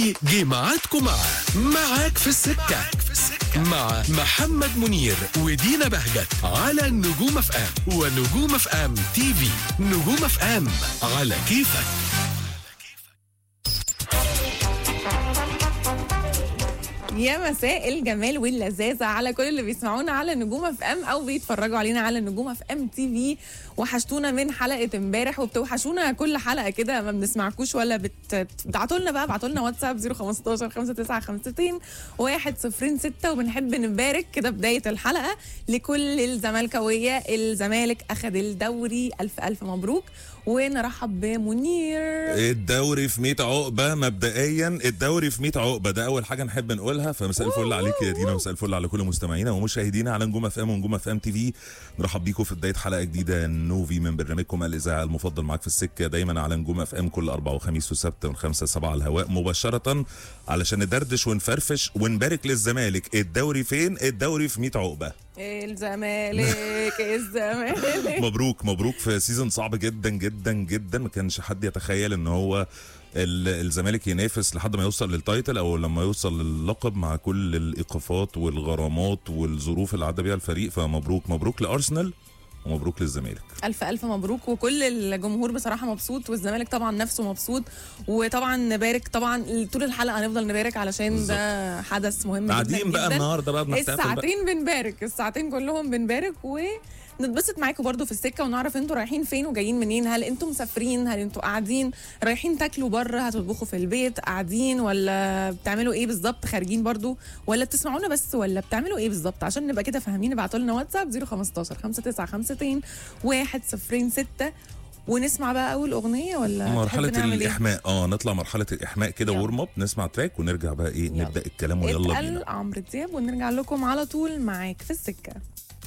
جه ميعادكم مع معاك في السكة مع محمد منير ودينا بهجت على نجوم اف ام ونجوم اف ام تي في نجوم اف ام على كيفك يا مساء الجمال واللذاذة على كل اللي بيسمعونا على نجوم اف ام او بيتفرجوا علينا على نجوم اف ام تي في وحشتونا من حلقة امبارح وبتوحشونا كل حلقة كده ما بنسمعكوش ولا بت... بتبعتوا لنا بقى ابعتوا لنا واتساب 015 5952 106 وبنحب نبارك كده بداية الحلقة لكل الزملكاوية الزمالك اخذ الدوري الف الف مبروك ونرحب بمنير الدوري في 100 عقبه مبدئيا الدوري في 100 عقبه ده اول حاجه نحب نقولها فمساء الفل عليك يا دينا ومساء الفل على كل مستمعينا ومشاهدينا على نجوم اف ام ونجوم اف ام تي في نرحب بيكم في بدايه حلقه جديده نوفي من برنامجكم الاذاعه المفضل معاك في السكه دايما على نجوم اف ام كل اربع وخميس وسبت من خمسة سبعة على الهواء مباشره علشان ندردش ونفرفش ونبارك للزمالك الدوري فين الدوري في 100 عقبه الزمالك الزمالك مبروك مبروك في سيزون صعب جدا جدا جدا ما كانش حد يتخيل ان هو ال- الزمالك ينافس لحد ما يوصل للتايتل او لما يوصل للقب مع كل الايقافات والغرامات والظروف اللي عدى بيها الفريق فمبروك مبروك لارسنال ومبروك للزمالك الف الف مبروك وكل الجمهور بصراحه مبسوط والزمالك طبعا نفسه مبسوط وطبعا نبارك طبعا طول الحلقه هنفضل نبارك علشان ده حدث مهم جدا قاعدين بقى جداً. النهارده بقى بنحتفل بقى. الساعتين بنبارك الساعتين كلهم بنبارك ونتبسط معاكم برضو في السكه ونعرف انتوا رايحين فين وجايين منين هل انتوا مسافرين هل انتوا قاعدين رايحين تاكلوا بره هتطبخوا في البيت قاعدين ولا بتعملوا ايه بالظبط خارجين برضو ولا بتسمعونا بس ولا بتعملوا ايه بالظبط عشان نبقى كده فاهمين ابعتوا لنا واتساب 015 5952 106 ونسمع بقى اول اغنيه ولا تحب مرحلة نعمل إيه؟ الإحماء اه نطلع مرحلة الإحماء كده يلا. ورم اب نسمع تراك ونرجع بقى ايه يلا. نبدأ الكلام ويلا اتقل بينا عمرو دياب ونرجع لكم على طول معاك في السكه